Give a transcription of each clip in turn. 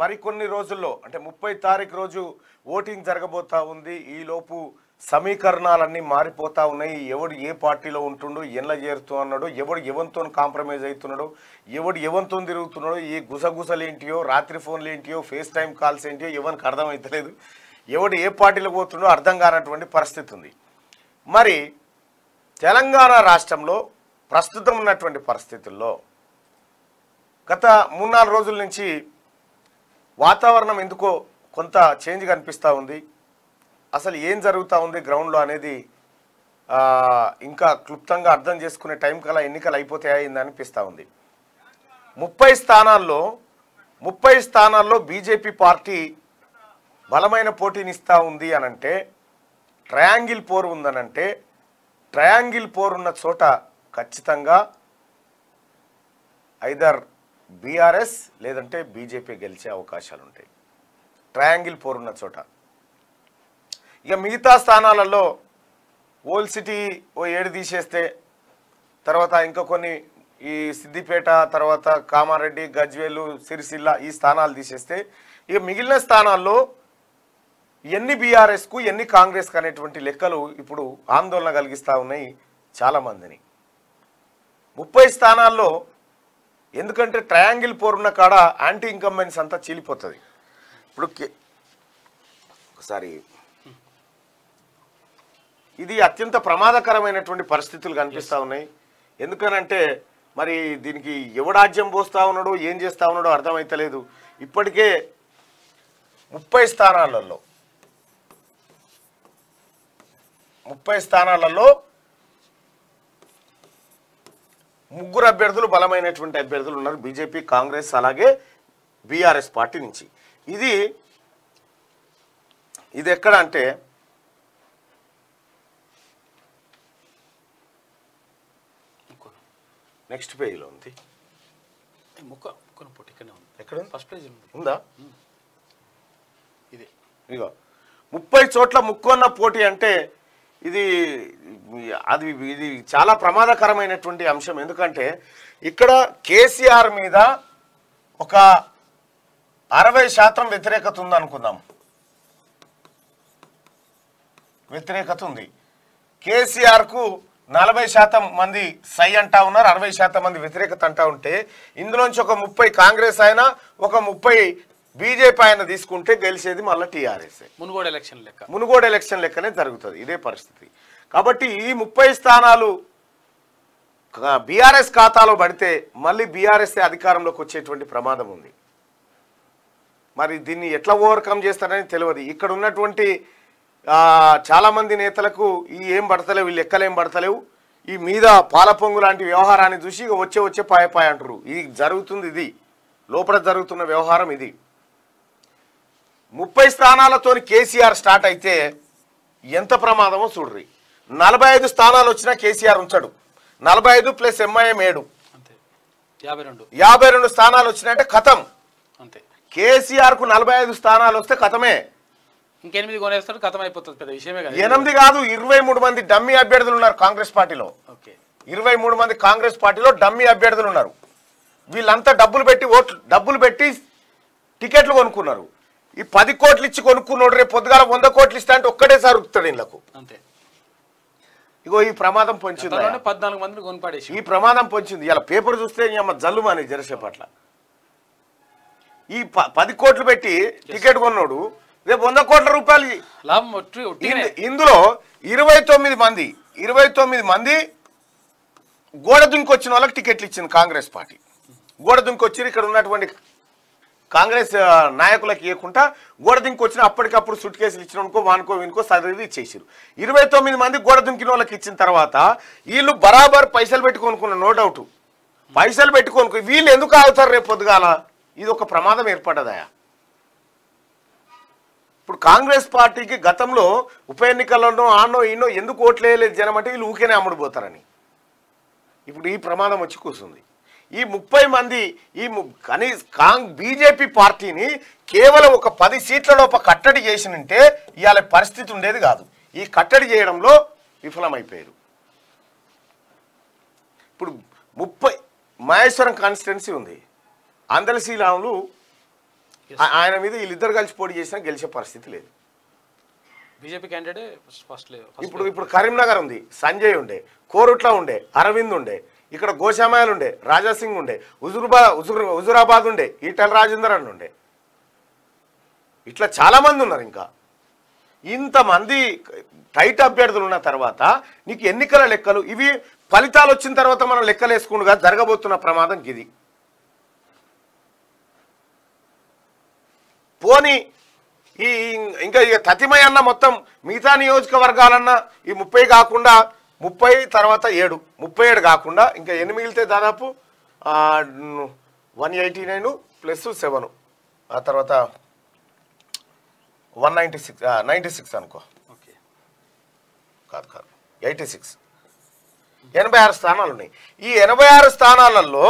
మరికొన్ని రోజుల్లో అంటే ముప్పై తారీఖు రోజు ఓటింగ్ జరగబోతా ఉంది ఈలోపు సమీకరణాలన్నీ మారిపోతా ఉన్నాయి ఎవడు ఏ పార్టీలో ఉంటుండో ఎన్ల చేరుతూ అన్నాడు ఎవడు ఎవరితో కాంప్రమైజ్ అవుతున్నాడో ఎవడు ఎవరితో తిరుగుతున్నాడో ఏ గుసగుసలు ఏంటియో రాత్రి ఫోన్లు ఏంటియో ఫేస్ టైం కాల్స్ ఏంటియో ఎవరికి అర్థమవుతలేదు ఎవడు ఏ పార్టీలో పోతుండో అర్థం కానటువంటి పరిస్థితి ఉంది మరి తెలంగాణ రాష్ట్రంలో ప్రస్తుతం ఉన్నటువంటి పరిస్థితుల్లో గత మూడు నాలుగు రోజుల నుంచి వాతావరణం ఎందుకో కొంత చేంజ్ కనిపిస్తూ ఉంది అసలు ఏం జరుగుతూ ఉంది గ్రౌండ్లో అనేది ఆ, ఇంకా క్లుప్తంగా అర్థం చేసుకునే టైం కల్లా ఎన్నికలు అయిపోతాయని అనిపిస్తూ ఉంది ముప్పై స్థానాల్లో ముప్పై స్థానాల్లో బీజేపీ పార్టీ బలమైన పోటీనిస్తూ ఉంది అనంటే ట్రయాంగిల్ పోరు ఉందనంటే ట్రయాంగిల్ పోరు ఉన్న చోట ఖచ్చితంగా ఐదర్ బీఆర్ఎస్ లేదంటే బీజేపీ గెలిచే అవకాశాలు ఉంటాయి ట్రయాంగిల్ పోరున్న చోట ఇక మిగతా స్థానాలలో ఓల్డ్ సిటీ ఓ ఏడు తీసేస్తే తర్వాత ఇంకా కొన్ని ఈ సిద్దిపేట తర్వాత కామారెడ్డి గజ్వేలు సిరిసిల్ల ఈ స్థానాలు తీసేస్తే ఇక మిగిలిన స్థానాల్లో ఎన్ని బీఆర్ఎస్కు ఎన్ని కాంగ్రెస్కు అనేటువంటి లెక్కలు ఇప్పుడు ఆందోళన కలిగిస్తూ ఉన్నాయి చాలామందిని ముప్పై స్థానాల్లో ఎందుకంటే ట్రయాంగిల్ పోరున్న కాడ యాంటీ ఇన్కంబెన్స్ అంతా చీలిపోతుంది ఇప్పుడు కే- ఒకసారి ఇది అత్యంత ప్రమాదకరమైనటువంటి పరిస్థితులు కనిపిస్తూ ఉన్నాయి ఎందుకనంటే మరి దీనికి ఎవడాజ్యం పోస్తా ఉన్నాడో ఏం చేస్తా ఉన్నాడో అర్థమైతలేదు ఇప్పటికే ముప్పై స్థానాలలో ముప్పై స్థానాలలో ముగ్గురు అభ్యర్థులు బలమైనటువంటి అభ్యర్థులు ఉన్నారు బీజేపీ కాంగ్రెస్ అలాగే బీఆర్ఎస్ పార్టీ నుంచి ఇది ఇది ఎక్కడ అంటే ఇంకో నెక్స్ట్ పేజీలో ఉంది ఈ ముక్క ముక్కను పొట్టి ఇక్కడనే ఉంది ఎక్కడ ఉంది? ఫస్ట్ పేజ్ ఉంది ఉందా ఇదే ఇగో ముప్పై చోట్ల ముక్కొన్న పోటీ అంటే ఇది అది ఇది చాలా ప్రమాదకరమైనటువంటి అంశం ఎందుకంటే ఇక్కడ కేసీఆర్ మీద ఒక అరవై శాతం వ్యతిరేకత ఉంది అనుకుందాం వ్యతిరేకత ఉంది కేసీఆర్కు నలభై శాతం మంది సై అంటా ఉన్నారు అరవై శాతం మంది వ్యతిరేకత అంటా ఉంటే ఇందులోంచి ఒక ముప్పై కాంగ్రెస్ అయినా ఒక ముప్పై బీజేపీ ఆయన తీసుకుంటే గెలిచేది మళ్ళీ టీఆర్ఎస్ మునుగోడు ఎలక్షన్ లెక్క మునుగోడు ఎలక్షన్ లెక్కనే జరుగుతుంది ఇదే పరిస్థితి కాబట్టి ఈ ముప్పై స్థానాలు బీఆర్ఎస్ ఖాతాలో పడితే మళ్ళీ బీఆర్ఎస్ అధికారంలోకి వచ్చేటువంటి ప్రమాదం ఉంది మరి దీన్ని ఎట్లా ఓవర్కమ్ చేస్తారని తెలియదు ఇక్కడ ఉన్నటువంటి ఆ, చాలామంది నేతలకు ఈ ఏం పడతలేవు ఈ లెక్కలు ఏం పడతలేవు ఈ మీద పాలపొంగు లాంటి వ్యవహారాన్ని చూసి ఇక వచ్చే వచ్చే పాయ పాయ అంటారు ఇది జరుగుతుంది ఇది లోపల జరుగుతున్న వ్యవహారం ఇది ముప్పై స్థానాలతోని కేసీఆర్ స్టార్ట్ అయితే ఎంత ప్రమాదమో చూడ్రి నలభై ఐదు స్థానాలు వచ్చినా కేసీఆర్ ఉంచడు నలభై ఐదు ప్లస్ ఎంఐఎం ఏడు అంతే యాభై రెండు యాభై రెండు స్థానాలు వచ్చినాయంటే కథం అంతే కేసీఆర్కు నలభై ఐదు స్థానాలు వస్తే కథమే ఇంకెనిమిది కొనేస్తాడు కథం అయిపోతుంది పెద్ద విషయమే కదా ఎనిమిది కాదు ఇరవై మూడు మంది డమ్మీ అభ్యర్థులు ఉన్నారు కాంగ్రెస్ పార్టీలో ఓకే ఇరవై మూడు మంది కాంగ్రెస్ పార్టీలో డమ్మీ అభ్యర్థులు ఉన్నారు వీళ్ళంతా డబ్బులు పెట్టి ఓట్లు డబ్బులు పెట్టి టికెట్లు కొనుక్కున్నారు ఈ పది కోట్లు ఇచ్చి కొనుక్కున్నాడు రేపు పొద్దుగాల వంద కోట్లు ఇస్తా అంటే ఒక్కటేసారి ఉరుకుతాడు వీళ్ళకు అంతే ఇగో ఈ ప్రమాదం పొంచింది గతంలోనే పద్నాలుగు మందిని కొనిపాడేసి ఈ ప్రమాదం పొంచింది ఇలా పేపర్ చూస్తే ఈ అమ్మ జల్లు మాని జరసేపట్ల ఈ ప- పది కోట్లు పెట్టి టికెట్ కొన్నాడు రేపు వంద కోట్ల రూపాయలు ఇ- లాభం ఒట్టి ఒట్టిగానే ఇందు- ఇందులో ఇరవై తొమ్మిది మంది ఇరవై తొమ్మిది మంది గోడ దుంకొచ్చిన వాళ్ళకి టికెట్లు ఇచ్చింది కాంగ్రెస్ పార్టీ గోడ దుంకొచ్చి ఇక్కడ ఉన్నటువంటి కాంగ్రెస్ ఆ, నాయకులకు ఇవ్వకుండా గోడ దుంకొచ్చిన అప్పటికప్పుడు సుట్ కేసులు ఇచ్చిన అనుకో వానుకో వినుకో చదివి ఇచ్చేసారు ఇరవై తొమ్మిది మంది గోడ దుంకిన వాళ్ళకి ఇచ్చిన తర్వాత వీళ్ళు బరాబర్ పైసలు పెట్టి కొనుక్కున్న నో డౌట్ పైసలు పెట్టి కొనుక్కో వీళ్ళు ఎందుకు ఆగుతారు రేపు పొద్దుగాల ఇది ఒక ప్రమాదం ఏర్పడ్డదయా ఇప్పుడు కాంగ్రెస్ పార్టీకి గతంలో ఉప ఎన్నికల్లోనో ఆనో ఈనో ఎందుకు ఓట్లు వేయలేదు జనం అంటే వీళ్ళు ఊకేనే అమ్ముడుపోతారని ఇప్పుడు ఈ ప్రమాదం వచ్చి కూర్చుంది ఈ ముప్పై మంది ఈ ము- కనీ కాంగ్ బీజేపీ పార్టీని కేవలం ఒక పది సీట్ల లోప కట్టడి చేసినంటే ఇవాళ పరిస్థితి ఉండేది కాదు ఈ కట్టడి చేయడంలో విఫలమైపోయారు ఇప్పుడు ముప్పై మహేశ్వరం కాన్స్టిట్యున్సీ ఉంది అందలశీలాములు ఆ- ఆయన మీద వీళ్ళిద్దరు కలిసి పోటీ చేసినా గెలిచే పరిస్థితి లేదు బీజేపీ క్యాండిడేటే ఫస్ట్ లేదు ఇప్పుడు ఇప్పుడు కరీంనగర్ ఉంది సంజయ్ ఉండే కోరుట్ల ఉండే అరవింద్ ఉండే ఇక్కడ గోశామాయలు ఉండే రాజాసింగ్ ఉండే హుజురుబా హుజుర్ హుజురాబాద్ ఉండే ఈటల రాజేందర్ అని ఉండే ఇట్లా చాలా మంది ఉన్నారు ఇంకా ఇంతమంది టైట్ అభ్యర్థులు ఉన్న తర్వాత నీకు ఎన్నికల లెక్కలు ఇవి ఫలితాలు వచ్చిన తర్వాత మనం లెక్కలు వేసుకుండగా జరగబోతున్న ప్రమాదం ఇది పోనీ ఈ ఈ- ఇంకా ఇక తతిమయ అన్న మొత్తం మిగతా నియోజకవర్గాలన్న ఈ ముప్పై కాకుండా ముప్పై తర్వాత ఏడు ముప్పై ఏడు కాకుండా ఇంకా ఎన్ని మిగిలితే దాదాపు one eighty nine plus seven ఆ తర్వాత one ninety six ninety six అనుకో ఓకే కాదు కాదు ఎయిటీ సిక్స్ ఎనభై ఆరు స్థానాలు ఉన్నాయి ఈ ఎనభై ఆరు స్థానాలలో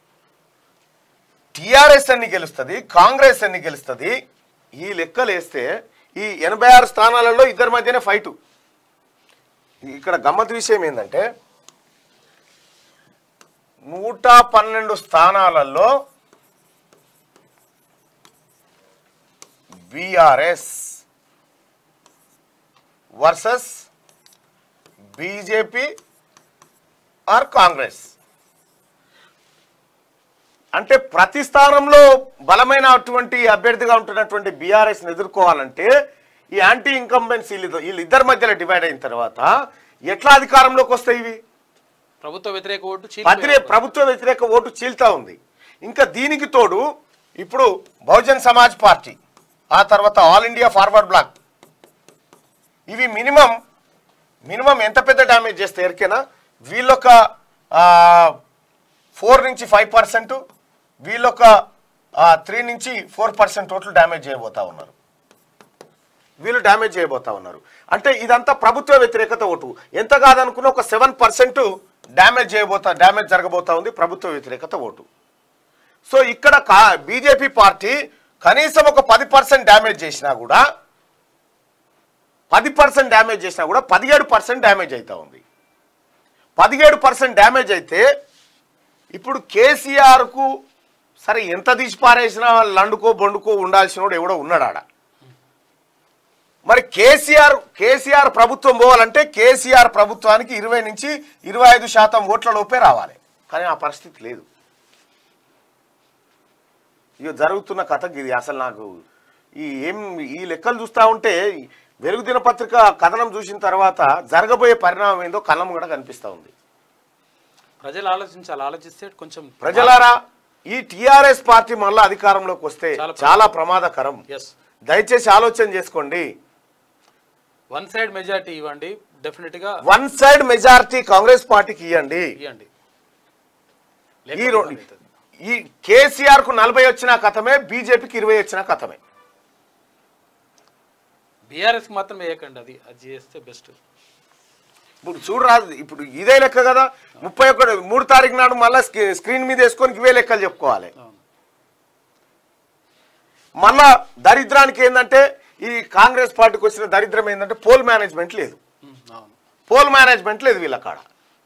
టిఆర్ఎస్ అన్ని గెలుస్తుంది కాంగ్రెస్ అన్ని గెలుస్తుంది ఈ లెక్కలు వేస్తే ఈ ఎనభై ఆరు స్థానాలలో ఇద్దరి మధ్యనే ఫైటు ఇక్కడ గమ్మత్ విషయం ఏంటంటే నూట పన్నెండు స్థానాలలో BRS versus BJP or Congress అంటే ప్రతి స్థానంలో బలమైన అటువంటి అభ్యర్థిగా ఉంటున్నటువంటి బీఆర్ఎస్ ఎదుర్కోవాలంటే ఈ యాంటీ ఇన్కంబెన్స్ వీళ్ళు వీళ్ళిద్దరి మధ్యలో డివైడ్ అయిన తర్వాత ఎట్లా అధికారంలోకి వస్తాయి ఇవి ప్రభుత్వ వ్యతిరేక ఓటు పదిరే చీలిపోయింది. ప్రభుత్వ వ్యతిరేక ఓటు చీల్తా ఉంది ఇంకా దీనికి తోడు ఇప్పుడు బహుజన్ సమాజ్ పార్టీ ఆ తర్వాత ఆల్ ఇండియా ఫార్వర్డ్ బ్లాక్ ఇవి మినిమం మినిమం ఎంత పెద్ద డ్యామేజ్ చేస్తే ఎరికేనా వీళ్ళొక ఫోర్ నుంచి ఫైవ్ పర్సెంట్ వీళ్ళొక త్రీ నుంచి ఫోర్ పర్సెంట్ ఓట్లు డ్యామేజ్ చేయబోతా ఉన్నారు వీళ్ళు డ్యామేజ్ చేయబోతా ఉన్నారు అంటే ఇదంతా ప్రభుత్వ వ్యతిరేకత ఓటు ఎంత కాదనుకున్న ఒక సెవెన్ పర్సెంట్ డ్యామేజ్ చేయబోతా డ్యామేజ్ జరగబోతా ఉంది ప్రభుత్వ వ్యతిరేకత ఓటు సో ఇక్కడ కా బీజేపీ పార్టీ కనీసం ఒక పది పర్సెంట్ డ్యామేజ్ చేసినా కూడా పది పర్సెంట్ డ్యామేజ్ చేసినా కూడా పదిహేడు పర్సెంట్ డ్యామేజ్ అవుతా ఉంది పదిహేడు పర్సెంట్ డ్యామేజ్ అయితే ఇప్పుడు కేసీఆర్కు సరే ఎంత తీసి పారేసినా లండుకో బొండుకో ఉండాల్సిన వాడు ఎవడో ఉన్నాడు ఆడ మరి కేసీఆర్ కేసీఆర్ ప్రభుత్వం పోవాలంటే కేసీఆర్ ప్రభుత్వానికి ఇరవై నుంచి ఇరవై ఐదు శాతం ఓట్ల లోపే రావాలి కానీ ఆ పరిస్థితి లేదు ఇక జరుగుతున్న కథకి ఇది అసలు నాకు ఈ ఏం ఈ లెక్కలు చూస్తూ ఉంటే వెలుగు దినపత్రిక కథనం చూసిన తర్వాత జరగబోయే పరిణామం ఏందో కళ్ళం కూడా కనిపిస్తూ ఉంది ప్రజలు ఆలోచించాలి ఆలోచిస్తే కొంచెం ప్రజలారా ఈ టిఆర్ఎస్ పార్టీ మళ్ళా అధికారంలోకి వస్తే చాలా చాలా ప్రమాదకరం ఎస్ దయచేసి ఆలోచన చేసుకోండి వన్ సైడ్ మెజారిటీ ఇవ్వండి డెఫినెట్ గా వన్ సైడ్ మెజారిటీ కాంగ్రెస్ పార్టీకి ఇవ్వండి ఇవ్వండి ఈ రో- ఈ కేసీఆర్ కు నలభై వచ్చిన కథమే బీజేపీకి ఇరవై వచ్చిన కథమే బీఆర్ఎస్ మాత్రం వేయకండి అది అది చేస్తే బెస్ట్ ఇప్పుడు చూడరాదు ఇప్పుడు ఇదే లెక్క కదా ముప్పై ఒకటి మూడు తారీఖు నాడు మళ్ళీ స్క్రీన్ మీద వేసుకొని ఇవే లెక్కలు చెప్పుకోవాలి మళ్ళా దరిద్రానికి ఏంటంటే ఈ కాంగ్రెస్ పార్టీకి వచ్చిన దరిద్రం ఏంటంటే పోల్ మేనేజ్మెంట్ లేదు అవును పోల్ మేనేజ్మెంట్ లేదు వీళ్ళ కాడ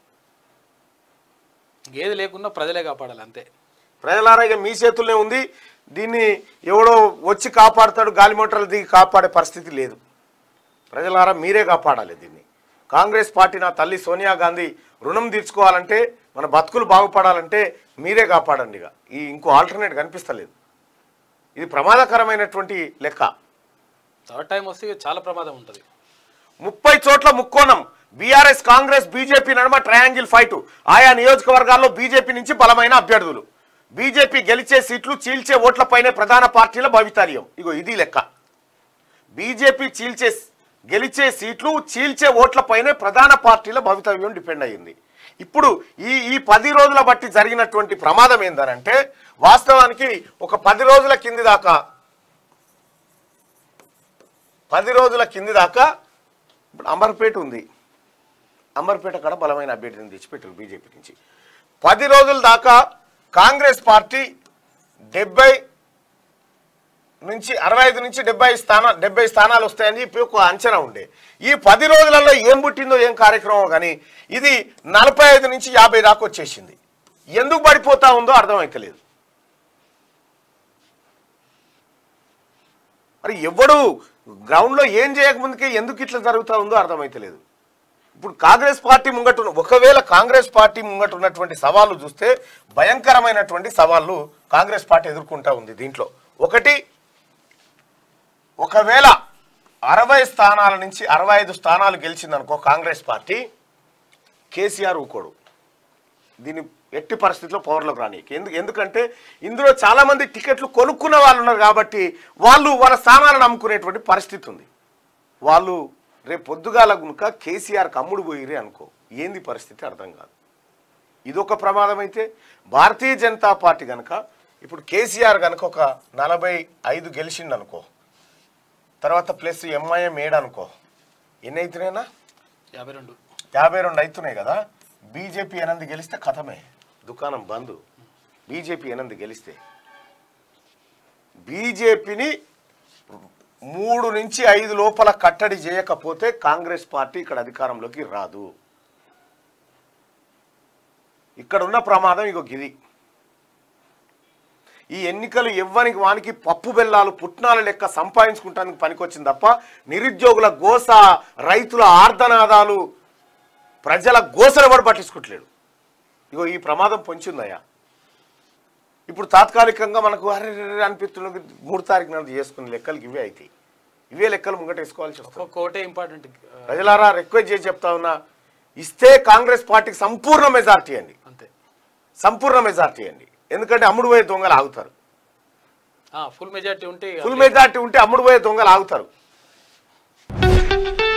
ఏది లేకున్నా ప్రజలే కాపాడాలి అంతే ప్రజలారా ఇక మీ చేతుల్లోనే ఉంది దీన్ని ఎవడో వచ్చి కాపాడుతాడు గాలి మోటార్లు దిగి కాపాడే పరిస్థితి లేదు ప్రజలారా మీరే కాపాడాలి దీన్ని కాంగ్రెస్ పార్టీ నా తల్లి సోనియా గాంధీ రుణం తీర్చుకోవాలంటే మన బతుకులు బాగుపడాలంటే మీరే కాపాడండి ఇక ఈ ఇంకో ఆల్టర్నేట్ కనిపిస్తలేదు ఇది ప్రమాదకరమైనటువంటి లెక్క థర్డ్ టైం వస్తే చాలా ప్రమాదం ఉంటుంది ముప్పై చోట్ల ముక్కోణం బీఆర్ఎస్ కాంగ్రెస్ బీజేపీ నడుమ ట్రయాంగిల్ ఫైట్ ఆయా నియోజకవర్గాల్లో బీజేపీ నుంచి బలమైన అభ్యర్థులు బీజేపీ గెలిచే సీట్లు చీల్చే ఓట్లపైనే ప్రధాన పార్టీల భవితవ్యం ఇగో ఇది లెక్క బీజేపీ చీల్చే గెలిచే సీట్లు చీల్చే ఓట్లపైనే ప్రధాన పార్టీల భవితవ్యం డిపెండ్ అయ్యింది ఇప్పుడు ఈ ఈ పది రోజుల బట్టి జరిగినటువంటి ప్రమాదం ఏందనంటే వాస్తవానికి ఒక పది రోజుల కింది దాకా పది రోజుల కింది దాకా ఇప్పుడు అంబర్పేట ఉంది అంబర్పేట కాడ బలమైన అభ్యర్థిని తెచ్చిపెట్టారు బీజేపీ నుంచి పది రోజుల దాకా కాంగ్రెస్ పార్టీ డెబ్బై నుంచి అరవై ఐదు నుంచి డెబ్బై స్థానా డెబ్బై స్థానాలు వస్తాయని చెప్పి ఒక అంచనా ఉండే ఈ పది రోజులలో ఏం పుట్టిందో ఏం కార్యక్రమం కానీ ఇది నలభై ఐదు నుంచి యాభై దాకా వచ్చేసింది ఎందుకు పడిపోతా ఉందో అర్థమైతలేదు మరి ఎవడు గ్రౌండ్లో ఏం చేయకముందుకే ఎందుకు ఇట్లా జరుగుతూ ఉందో అర్థమైతలేదు ఇప్పుడు కాంగ్రెస్ పార్టీ ముంగట ఉన్న- ఒకవేళ కాంగ్రెస్ పార్టీ ముంగట ఉన్నటువంటి సవాళ్ళు చూస్తే భయంకరమైనటువంటి సవాళ్ళు కాంగ్రెస్ పార్టీ ఎదుర్కొంటా ఉంది దీంట్లో ఒకటి ఒకవేళ అరవై స్థానాల నుంచి అరవై ఐదు స్థానాలు గెలిచిందనుకో కాంగ్రెస్ పార్టీ కేసీఆర్ ఊకోడు దీన్ని ఎట్టి పరిస్థితిలో పవర్లోకి రాని ఎందుకు ఎందుకంటే ఇందులో చాలా మంది టికెట్లు కొనుక్కున్న వాళ్ళు ఉన్నారు కాబట్టి వాళ్ళు వాళ్ళ స్థానాలను అమ్ముకునేటువంటి పరిస్థితి ఉంది వాళ్ళు రేపు పొద్దుగాల కనుక కేసీఆర్కి అమ్ముడు పోయిరే అనుకో ఏంది పరిస్థితి అర్థం కాదు ఇదొక ప్రమాదం అయితే భారతీయ జనతా పార్టీ కనుక ఇప్పుడు కేసీఆర్ కనుక ఒక నలభై ఐదు గెలిచిండు అనుకో తర్వాత ప్లస్ ఎంఐఎం ఏడు అనుకో ఎన్ని అవుతున్నాయినా యాభై రెండు యాభై రెండు అవుతున్నాయి కదా బీజేపీ ఎనిమిది గెలిస్తే కథమే దుకాణం బంద్ బీజేపీ ఎనిమిది గెలిస్తే బీజేపీని మూడు నుంచి ఐదు లోపల కట్టడి చేయకపోతే కాంగ్రెస్ పార్టీ ఇక్కడ అధికారంలోకి రాదు ఇక్కడ ఉన్న ప్రమాదం ఇగో గిది ఈ ఎన్నికలు ఎవ్వనికి వానికి పప్పు బెల్లాలు పుట్నాల లెక్క సంపాదించుకుంటానికి పనికొచ్చింది తప్ప నిరుద్యోగుల గోస రైతుల ఆర్ధనాదాలు ప్రజల గోసలు కూడా పట్టించుకోవట్లేడు ఇగో ఈ ప్రమాదం పొంచిందయ్యా ఇప్పుడు తాత్కాలికంగా మనకు అరే అనిపిస్తున్నది మూడు తారీఖు నాడు చేసుకునే లెక్కలకి ఇవే అవుతాయి ఇవే లెక్కలు ముంగట వేసుకోవాల్సి వస్తుంది ఒక్కొక్క కోటే ఇంపార్టెంట్ ప్రజలారా రిక్వెస్ట్ చేసి చెప్తా ఉన్నా ఇస్తే కాంగ్రెస్ పార్టీకి సంపూర్ణ మెజార్టీ అండి అంతే సంపూర్ణ మెజార్టీ అండి ఎందుకంటే అమ్ముడు పోయే దొంగలు ఆగుతారు ఫుల్ మెజార్టీ ఉంటే ఇక ఫుల్ మెజార్టీ ఉంటే అమ్ముడు పోయే దొంగలు ఆగుతారు